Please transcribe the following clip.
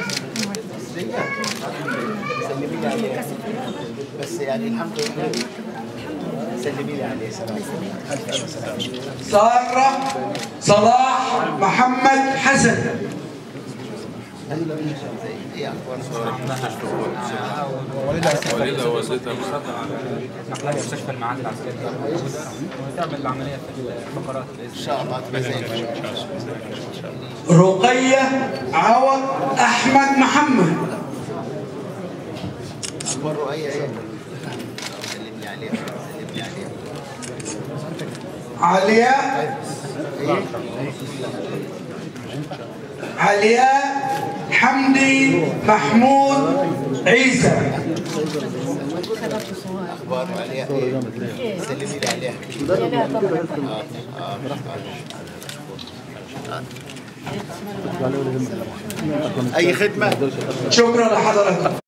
سلمي لي عليه بس يعني الحمد لله سلمي لي عليه سلام سارة صلاح محمد حسن ايه اخبار والدها والدتها نقلها مستشفى المعاد العسكري وتعمل العمليه في الفقرات باذن ان شاء الله تبقى زي الفل رقية عوض أحمد محمد اخبار رؤية ايه سلم لي عليه سلم لي عليه علياء علياء حمدي محمود عيسى اخبار عليها ايه سلمي لي عليها اي خدمه شكرا لحضرتك